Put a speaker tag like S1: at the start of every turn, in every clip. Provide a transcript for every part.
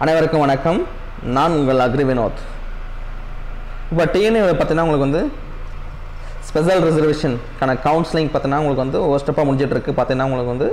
S1: அனைவருக்கும் வணக்கம் நான் உங்கள் அக்ரி வினோத் இப்போ டிஎன்ஏ பார்த்தீங்கன்னா உங்களுக்கு வந்து ஸ்பெஷல் ரிசர்வேஷனுக்கான கவுன்சிலிங் பார்த்தீங்கன்னா உங்களுக்கு வந்து ஒரு ஸ்டெப்பாக முடிஞ்சிட்டு இருக்கு பார்த்தீங்கன்னா உங்களுக்கு வந்து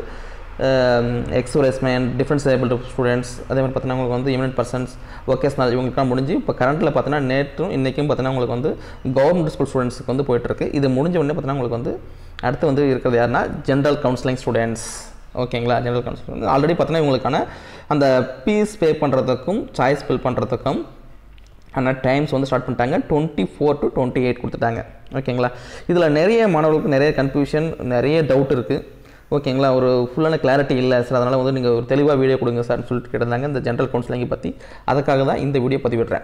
S1: எக்ஸ்பிரஸ்மெண்ட் டிஃப்ரென்ஸ் ஏபிள் ஸ்டூடெண்ட்ஸ் அதே மாதிரி பார்த்தீங்கன்னா உங்களுக்கு வந்து இமினட் பர்சன்ஸ் ஒகேஷனல் இவங்களுக்குலாம் முடிஞ்சு இப்போ கரண்ட்டில் பார்த்தீங்கன்னா நேற்றும் இன்றைக்கும் பார்த்தீங்கன்னா உங்களுக்கு வந்து கவர்மெண்ட் ஸ்கூல் ஸ்டூடெண்ட்ஸுக்கு வந்து போயிட்டுருக்கு இது முடிஞ்ச உடனே பார்த்தீங்கன்னா உங்களுக்கு வந்து அடுத்து வந்து இருக்கிறது யாருன்னா ஜென்ரல் கவுன்சிலிங் ஸ்டூடெண்ட்ஸ் ஓகேங்களா ஜென்ரல் கவுன்சிலிங் வந்து ஆல்ரெடி பார்த்தீங்கன்னா இவங்களுக்கான அந்த ஃபீஸ் பே பண்ணுறதுக்கும் சாய்ஸ் ஃபில் பண்ணுறதுக்கும் ஆனால் டைம்ஸ் வந்து ஸ்டார்ட் பண்ணிட்டாங்க twenty four to twenty eight கொடுத்துட்டாங்க ஓகேங்களா இதில் நிறைய மாணவர்களுக்கு நிறைய கன்ஃபியூஷன் நிறைய டவுட் இருக்குது ஓகேங்களா ஒரு ஃபுல்லான கிளாரிட்டி இல்லை சார் அதனால் வந்து நீங்கள் ஒரு தெளிவாக வீடியோ கொடுங்க சார்னு சொல்லிட்டு கேட்டிருந்தாங்க இந்த ஜென்ரல் கவுன்சிலிங்கை பற்றி அதுக்காக தான் இந்த வீடியோ பதிவிடுறேன்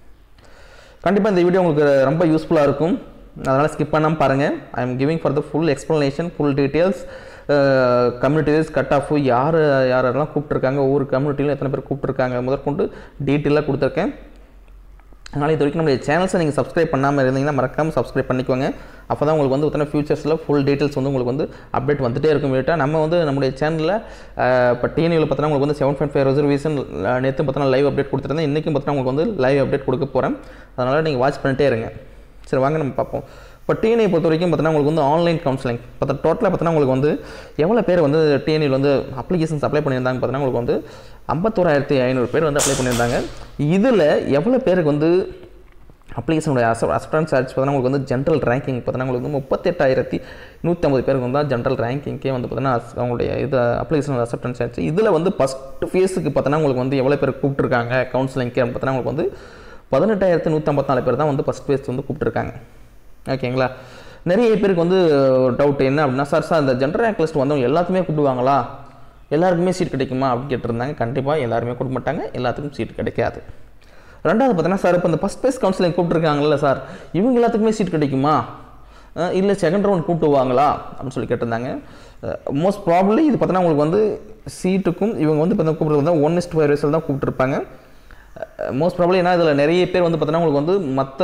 S1: கண்டிப்பாக இந்த வீடியோ உங்களுக்கு ரொம்ப யூஸ்ஃபுல்லாக இருக்கும் அதனால் ஸ்கிப் பண்ணாமல் பாருங்கள் I am giving for the full explanation full details communities cut off யார் யாரெல்லாம் கூப்பிட்ருக்காங்க ஒவ்வொரு கம்யூனிட்டியிலும் எத்தனை பேர் கூப்பிட்ருக்காங்க முதற்கொண்டு டீட்டெயிலாக கொடுத்துருக்கேன் அதனால் இது வரைக்கும் நம்மளுடைய சேனல்ஸை நீங்கள் சப்ஸ்கிரைப் பண்ணாமல் இருந்தீங்கன்னா மறக்காமல் சப்ஸ்கிரைப் பண்ணிக்கோங்க அப்போ தான் உங்களுக்கு வந்து ஒருத்தன ஃபியூச்சர்ஸில் ஃபுல் டீட்டெயில்ஸ் வந்து உங்களுக்கு வந்து அப்டேட் வந்துட்டே இருக்கும் வீட்டாக நம்ம வந்து நம்முடைய சேனலில் இப்போ டிஎன்யூவில் பார்த்தீங்கன்னா உங்களுக்கு வந்து செவன் பாயிண்ட் ஃபைவ் ரிசர்வேஷன் நேற்று பார்த்தீங்கன்னா லைவ் அப்டேட் கொடுத்துருந்தேன் இன்றைக்கும் பார்த்தீங்கன்னா உங்களுக்கு வந்து லைவ் அப்டேட் கொடுக்க போகிறேன் அதனால் நீங்கள் வாட்ச் பண்ணிட்டே இருங்க சரி வாங்க நம்ம பார்ப்போம் இப்போ டிஎன்ஐ பொறுத்த வரைக்கும் பார்த்தீங்கன்னா உங்களுக்கு வந்து ஆன்லைன் கவுன்சிலிங் பார்த்தா டோட்டலாக பார்த்தீங்கன்னா உங்களுக்கு வந்து எவ்வளோ பேர் வந்து டிஎன்ஐயில் வந்து அப்ளிகேஷன்ஸ் அப்ளை பண்ணியிருந்தாங்க பார்த்தீங்கன்னா உங்களுக்கு வந்து ஐம்பத்தோராயிரத்தி ஐநூறு பேர் வந்து அப்ளை பண்ணியிருந்தாங்க இதில் எவ்வளோ பேருக்கு வந்து அப்ளிகேஷனுடைய அச அசப்டன்ஸ் சார்ஜ் பார்த்தீங்கன்னா உங்களுக்கு வந்து ஜென்ரல் ரேங்கிங் பார்த்தீங்கன்னா உங்களுக்கு வந்து முப்பத்தெட்டாயிரத்தி நூற்றி ஐம்பது பேருக்கு வந்து ஜென்ரல் ரேங்கிங்கே வந்து பார்த்தீங்கன்னா அஸ்- அவங்களுடைய இது அப்ளிகேஷன் அசப்டன்ஸ் சார்ஜ் இதில் வந்து ஃபஸ்ட்டு ஃபேஸுக்கு பார்த்தீங்கன்னா உங்களுக்கு வந்து எவ்வளோ பேர் கூப்பிட்ருக்காங்க கவுன்சிலிங்க்கு பார்த்தீங்கன்னா உங்களுக்கு வந்து பதினெட்டாயிரத்தி நூற்றம்பத்தாலு பேர் தான் வந்து ஃபஸ்ட் ஃபேஸ் வந்து கூப்பிட்ருக்காங்க ஓகேங்களா நிறைய பேருக்கு வந்து டவுட் என்ன அப்படின்னா சார் சார் அந்த ஜென்ரல் ரேங்க் லிஸ்ட் வந்தவங்க எல்லாத்துமே கூப்பிடுவாங்களா எல்லாருக்குமே சீட் கிடைக்குமா அப்படின்னு கேட்டிருந்தாங்க கண்டிப்பாக எல்லாருமே கொடுக்க மாட்டாங்க எல்லாத்துக்கும் சீட் கிடைக்காது ரெண்டாவது பார்த்தீங்கன்னா சார் இப்போ இந்த ஃபஸ்ட் பேஸ் கவுன்சிலிங் கூப்பிட்ருக்காங்கல்ல சார் இவங்க எல்லாத்துக்குமே சீட் கிடைக்குமா இல்லை செகண்ட் ரவுண்ட் கூப்பிட்டுவாங்களா அப்படின்னு சொல்லி கேட்டிருந்தாங்க மோஸ்ட் ப்ராப்ளி இது பார்த்தீங்கன்னா உங்களுக்கு வந்து சீட்டுக்கும் இவங்க வந்து இப்போ கூப்பிட்றது வந்து ஒன் இஸ்ட் ஃபைவ் ரேஸில் தான் கூப்பிட்டுருப்பாங்க மோஸ்ட் ப்ராப்ளி ஏன்னா இதில் நிறைய பேர் வந்து பார்த்தீங்கன்னா உங்களுக்கு வந்து மற்ற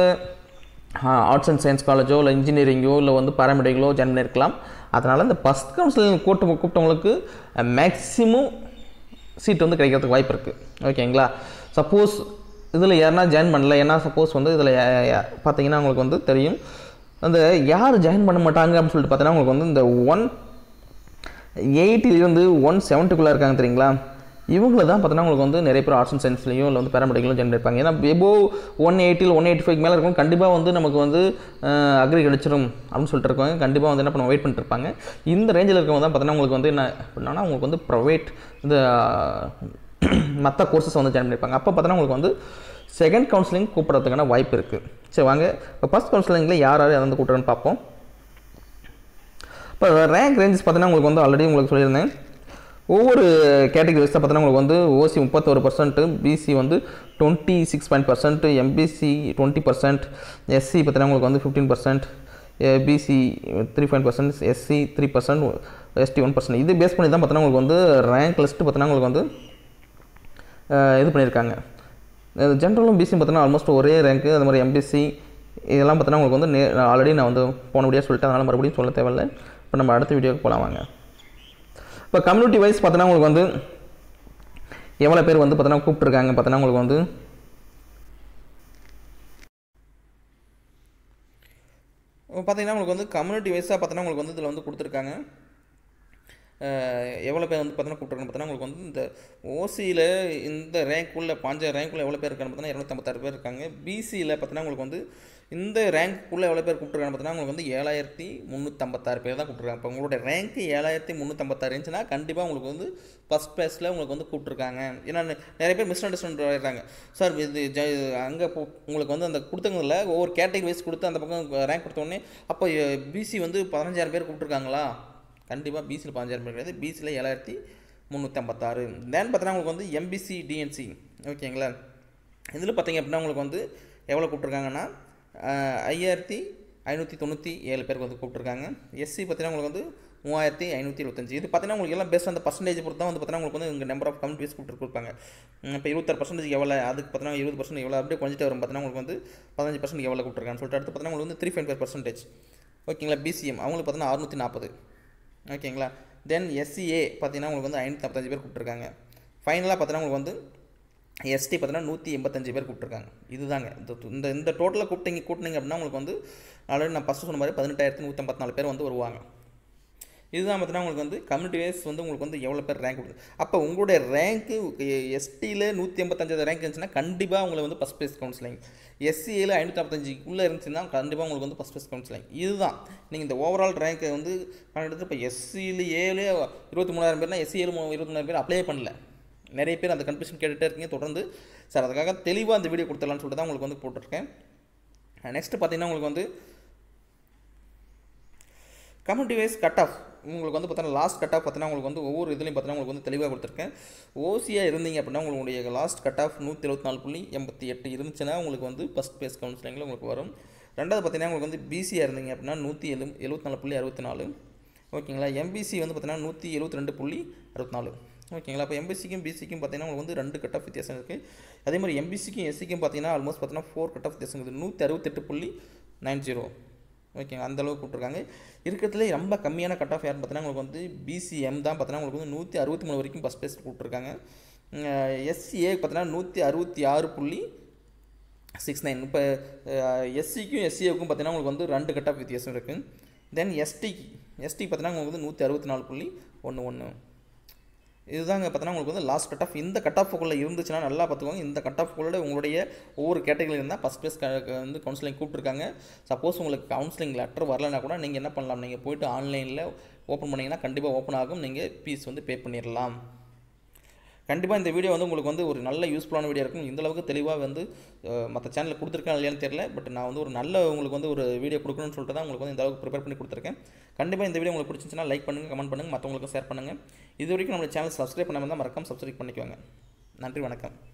S1: ஆர்ட்ஸ் அண்ட் சயின்ஸ் காலேஜோ இல்லை இன்ஜினியரிங்கோ இல்லை வந்து பாராமெடிக்கலோ ஜாயின் பண்ணியிருக்கலாம் அதனால் இந்த ஃபஸ்ட் கவுன்சிலிங் கூட்டு கூப்பிட்டவங்களுக்கு மேக்ஸிமம் சீட் வந்து கிடைக்கிறதுக்கு வாய்ப்பு இருக்குது ஓகேங்களா சப்போஸ் இதில் யாருனா ஜாயின் பண்ணல ஏன்னா சப்போஸ் வந்து இதில் பார்த்தீங்கன்னா உங்களுக்கு வந்து தெரியும் அந்த யார் ஜாயின் பண்ண மாட்டாங்க அப்படின்னு சொல்லிட்டு பார்த்தீங்கன்னா உங்களுக்கு வந்து இந்த ஒன் எயிட்டிலிருந்து ஒன் செவன்ட்டிக்குள்ளே இருக்காங்க தெரியுங்களா இவங்கள தான் பார்த்தீங்கன்னா உங்களுக்கு வந்து நிறைய பேர் ஆர்ட்ஸ் அண்ட் சயின்ஸ்லையும் இல்லை வந்து பேராமெடிக்கலும் ஜென்ரேட் இருப்பாங்க ஏன்னா எபோ ஒன் எயிட்டில் ஒன் எயிட்டி ஃபைவ் மேலே இருக்கும் கண்டிப்பாக வந்து நமக்கு வந்து அக்ரி கிடச்சிரும் அப்படின்னு சொல்லிட்டு இருக்கவங்க கண்டிப்பாக வந்து என்ன பண்ணுவோம் வெயிட் பண்ணிட்டு இருப்பாங்க இந்த ரேஞ்சில் இருக்கவங்க தான் பார்த்தீங்கன்னா உங்களுக்கு வந்து என்ன அப்படின்னா உங்களுக்கு வந்து ப்ரைவேட் இந்த மற்ற கோர்சஸ் வந்து ஜாயின் பண்ணியிருப்பாங்க அப்போ பார்த்தீங்கன்னா உங்களுக்கு வந்து செகண்ட் கவுன்சிலிங் கூப்பிட்றதுக்கான வாய்ப்பு இருக்குது சரி வாங்க இப்போ ஃபஸ்ட் கவுன்சிலிங்கில் யார் யார் வந்து கூட்டுறன்னு பார்ப்போம் இப்போ ரேங்க் ரேஞ்சஸ் பார்த்தீங்கன்னா உங்களுக்கு வந்து ஆல்ரெடி உங்களுக்கு சொல்லியிருந்தேன் ஒவ்வொரு கேட்டகரி வைஸாக பார்த்தீங்கன்னா உங்களுக்கு வந்து ஓசி முப்பத்தோரு பர்சன்ட்டு பிசி வந்து twenty six point percent MBC twenty percent SC பார்த்தீங்கன்னா உங்களுக்கு வந்து fifteen percent BC three point percent SC three percent ST one percent இது பேஸ் பண்ணி தான் பார்த்தீங்கன்னா உங்களுக்கு வந்து ரேங்க் லிஸ்ட்டு பார்த்தீங்கன்னா உங்களுக்கு வந்து அஹ், இது பண்ணியிருக்காங்க ஜென்ரலும் பிசி பார்த்தீங்கன்னா ஆல்மோஸ்ட் ஒரே ரேங்க்கு அது மாதிரி எம்பிசி இதெல்லாம் பார்த்தீங்கன்னா உங்களுக்கு வந்து நே ஆல்ரெடி நான் வந்து போன வீடியோ சொல்லிட்டேன் அதனால் மறுபடியும் சொல்ல தேவையில்லை இப்போ நம்ம அடுத்த வீடியோக்கு போகலாம் வாங்க இப்போ கம்யூனிட்டி வைஸ் பார்த்தோன்னா உங்களுக்கு வந்து எவ்வளோ பேர் வந்து பார்த்தோன்னா கூப்பிட்ருக்காங்க பார்த்தோன்னா உங்களுக்கு வந்து பார்த்தீங்கன்னா உங்களுக்கு வந்து கம்யூனிட்டி வைஸாக பார்த்தோன்னா உங்களுக்கு வந்து இதில் வந்து கொடுத்துருக்காங்க எவ்வளோ பேர் வந்து பார்த்தீங்கன்னா கூப்பிட்ருக்காங்க பார்த்தீங்கன்னா உங்களுக்கு வந்து இந்த ஓசியில் இந்த ரேங்க்குள்ளே பாஞ்ச ரேங்க்குள்ளே எவ்வளோ பேர் இருக்காங்க பார்த்தீங்கன்னா இரநூத்தம்பத்தாறு பேர் இருக்காங்க பிசியில் பார்த்தீங்கன்னா உங்களுக்கு வந்து இந்த ரேங்க்குள்ளே எவ்வளோ பேர் கூப்பிட்ருக்காங்க பார்த்தீங்கன்னா உங்களுக்கு வந்து ஏழாயிரத்தி முந்நூற்றம்பத்தாறு பேர் தான் கூப்பிட்ருக்காங்க இப்போ உங்களோட ரேங்க்கு ஏழாயிரத்தி முந்நூற்றம்பத்தாறு இருந்துச்சுன்னா கண்டிப்பாக உங்களுக்கு வந்து ஃபஸ்ட் ப்ளேஸில் உங்களுக்கு வந்து கூப்பிட்ருக்காங்க ஏன்னா நிறைய பேர் மிஸ் அண்டர்ஸ்டாண்ட் ஆகிடுறாங்க சார் இது ஜ அங்கே போ உங்களுக்கு வந்து அந்த கொடுத்தவங்கள ஒவ்வொரு கேட்டகரி வைஸ் கொடுத்து அந்த பக்கம் ரேங்க் கொடுத்தோடனே அப்போ பிசி வந்து பதினஞ்சாயிரம் பேர் கூப்பிட்ருக்காங்களா கண்டிப்பாக பிசியில் பதினஞ்சாயிரம் பேர் கிடையாது பிசியில் ஏழாயிரத்தி முந்நூற்றம்பத்தாறு தென் பார்த்தீங்கன்னா உங்களுக்கு வந்து எம்பிசி டிஎன்சி ஓகேங்களா இதில் பார்த்தீங்க அப்படின்னா உங்களுக்கு வந்து எவ்வளோ கூப்பிட்ருக்காங்கன்னா ஐயாயிரத்தி ஐநூற்றி தொண்ணூற்றி ஏழு பேருக்கு வந்து கூப்பிட்ருக்காங்க எஸ்சி பார்த்தீங்கன்னா உங்களுக்கு வந்து மூவாயிரத்தி ஐநூற்றி இருபத்தஞ்சு இது பார்த்தீங்கன்னா உங்களுக்கு எல்லாம் பேஸ்ட் அந்த பர்சன்டேஜ் பொறுத்து தான் வந்து பார்த்தீங்கன்னா உங்களுக்கு வந்து இங்கே நம்பர் ஆஃப் கம்யூனிட்டிஸ் கூப்பிட்டு கொடுப்பாங்க இப்போ இருபத்தாறு பர்சன்டேஜ் எவ்வளோ அதுக்கு பார்த்தீங்கன்னா இருபது பர்சன்ட் எவ்வளோ அப்படியே கொஞ்சிட்டு வரும் பார்த்தீங்கன்னா உங்களுக்கு வந்து பதினஞ்சு பர்சன்ட் எவ்வளோ கூப்பிட்ருக்காங்கன்னு சொல்லிட்டு அடுத்து பார்த்தீங்கன்னா உங்களுக்கு வந்து த்ரீ பாயிண்ட் ஃபைவ் பர்சன்டேஜ் ஓகேங்களா பிசிஎம் அவங்களுக்கு பார்த்தீங்கன்னா அறுநூற்றி நாற்பது ஓகேங்களா தென் எஸ்சிஏ பார்த்தீங்கன்னா உங்களுக்கு வந்து ஐநூற்றி நாற்பத்தஞ்சு பேர் கூப்பிட்ருக்காங்க ஃபைனலாக பார்த்தீங்கன்னா உங்களுக்கு வந்து எஸ்டி பார்த்தீங்கன்னா நூற்றி எண்பத்தஞ்சு பேர் கூப்பிட்ருக்காங்க இதுதாங்க இந்த இந்த இந்த டோட்டலாக கூப்பிட்டீங்க கூட்டினீங்க அப்படின்னா உங்களுக்கு வந்து ஆல்ரெடி நான் ஃபஸ்ட்டு சொன்ன மாதிரி பதினெட்டாயிரத்தி நூற்றி ஐம்பத்தி பேர் வந்து வருவாங்க இதுதான் பார்த்தீங்கன்னா உங்களுக்கு வந்து கம்யூனிட்டி வைஸ் வந்து உங்களுக்கு வந்து எவ்வளோ பேர் ரேங்க் கொடுக்குது அப்போ உங்களுடைய ரேங்க்கு எஸ்டியில் நூற்றி எண்பத்தஞ்சாவது ரேங்க் இருந்துச்சுன்னா கண்டிப்பாக உங்களை வந்து ஃபஸ்ட் ப்ரைஸ் கவுன்சிலிங் எஸ்சியில் ஐநூற்றி ஐம்பத்தஞ்சுக்குள்ளே இருந்துச்சுன்னா கண்டிப்பாக உங்களுக்கு வந்து ஃபஸ்ட் ப்ரைஸ் கவுன்சிலிங் இதுதான் நீங்கள் இந்த ஓவரால் ரேங்க்கை வந்து எடுத்து இப்போ எஸ்சியில் ஏழு இருபத்தி மூணாயிரம் பேர்னா எஸ்சி ஏழு இருபத்தி மூணாயிரம் பேர் அப்ளை பண்ணல நிறைய பேர் அந்த கன்ஃபியூஷன் கேட்டுகிட்டே இருக்கீங்க தொடர்ந்து சார் அதுக்காக தெளிவாக அந்த வீடியோ கொடுத்துடலான்னு சொல்லிட்டு தான் உங்களுக்கு வந்து போட்டிருக்கேன் நெக்ஸ்ட்டு பார்த்தீங்கன்னா உங்களுக்கு வந்து கம்யூனிட்டி வைஸ் கட் ஆஃப் உங்களுக்கு வந்து பார்த்தீங்கன்னா லாஸ்ட் கட் ஆஃப் பார்த்தீங்கன்னா உங்களுக்கு வந்து ஒவ்வொரு இதுலையும் பார்த்தீங்கன்னா உங்களுக்கு வந்து தெளிவாக கொடுத்துருக்கேன் ஓசியாக இருந்தீங்க அப்படின்னா உங்களுடைய லாஸ்ட் கட் ஆஃப் நூற்றி எழுபத்தி நாலு புள்ளி எண்பத்தி எட்டு இருந்துச்சுன்னா உங்களுக்கு வந்து ஃபஸ்ட் பேஸ் கவுன்சிலிங்கில் உங்களுக்கு வரும் ரெண்டாவது பார்த்தீங்கன்னா உங்களுக்கு வந்து பிசியாக இருந்தீங்க அப்படின்னா நூற்றி எழு எழுபத்தி நாலு புள்ளி அறுபத்தி நாலு ஓகேங்களா எம்பிசி வந்து பார்த்தீங்கன்னா நூற்றி எழுபத்தி ரெண்டு புள்ளி அறுபத்தி நாலு ஓகேங்களா அப்போ எம்பிசிக்கும் பிசிக்கும் பார்த்தீங்கன்னா உங்களுக்கு வந்து ரெண்டு கட் ஆஃப் வித்தியாசம் இருக்குது அதே மாதிரி எம்பிசிக்கும் எஸ்சிக்கும் பார்த்தீங்கன்னா ஆல்மோஸ்ட் பார்த்தீங்கன்னா ஃபோர் கட் ஆஃப் வித்தியாசம் இருக்குது நூற்றி அறுபத்தெட்டு புள்ளி நைன் ஜீரோ ஓகேங்க அந்தளவுக்கு கொடுத்துருக்காங்க இருக்கிறதுலே ரொம்ப கம்மியான கட் ஆஃப் யாருன்னு பார்த்தீங்கன்னா உங்களுக்கு வந்து பிசிஎம் தான் பார்த்தீங்கன்னா உங்களுக்கு வந்து நூற்றி அறுபத்தி மூணு வரைக்கும் ஃபஸ்ட் பிளேஸ் கொடுத்துருக்காங்க எஸ்சிஏ பார்த்தீங்கன்னா நூற்றி அறுபத்தி ஆறு புள்ளி சிக்ஸ் நைன் இப்போ எஸ்சிக்கும் எஸ்சிஏக்கும் பார்த்தீங்கன்னா உங்களுக்கு வந்து ரெண்டு கட் ஆஃப் வித்தியாசம் இருக்குது தென் எஸ்டிக்கு எஸ்டி பார்த்தீங்கன்னா உங்களுக்கு வந்து நூற்றி அறுபத்தி நாலு புள்ளி ஒன்று ஒன்று இதுதாங்க பார்த்தீங்கன்னா உங்களுக்கு வந்து லாஸ்ட் கட் ஆஃப் இந்த கட் ஆஃபுக்குள்ளே இருந்துச்சுன்னா நல்லா பார்த்துக்கோங்க இந்த கட் ஆஃபுக்குள்ளே உங்களுடைய ஒவ்வொரு கேட்டகரியில் இருந்தால் ஃபஸ்ட் ப்ளேஸ் வந்து கவுன்சிலிங் கூப்பிட்ருக்காங்க சப்போஸ் உங்களுக்கு கவுன்சிலிங் லெட்டர் வரலனா கூட நீங்கள் என்ன பண்ணலாம் நீங்கள் போய்ட்டு ஆன்லைனில் ஓப்பன் பண்ணிங்கன்னா கண்டிப்பாக ஓப்பன் ஆகும் நீங்கள் ஃபீஸ் வந்து பே பண்ணிடலாம் கண்டிப்பாக இந்த வீடியோ வந்து உங்களுக்கு வந்து ஒரு நல்ல யூஸ்ஃபுல்லான வீடியோ இருக்கும் இந்த அளவுக்கு தெளிவாக வந்து மற்ற சேனலில் கொடுத்துருக்கேன் இல்லையான்னு தெரியல பட் நான் வந்து ஒரு நல்ல உங்களுக்கு வந்து ஒரு வீடியோ கொடுக்கணும்னு சொல்லிட்டு தான் உங்களுக்கு வந்து இந்த அளவுக்கு ப்ரிப்பேர் பண்ணி கொடுத்துருக்கேன் கண்டிப்பாக இந்த வீடியோ உங்களுக்கு பிடிச்சிச்சுன்னா லைக் பண்ணுங்கள் கமெண்ட் பண்ணுங்கள் மற்றவங்களுக்கு ஷேர் பண்ணுங்கள் இது வரைக்கும் நம்ம சேனல் சப்ஸ்கிரைப் பண்ணாமல் தான் மறக்காம சப்ஸ்கிரைப் பண்ணிக்கோங்க நன்றி வணக்கம்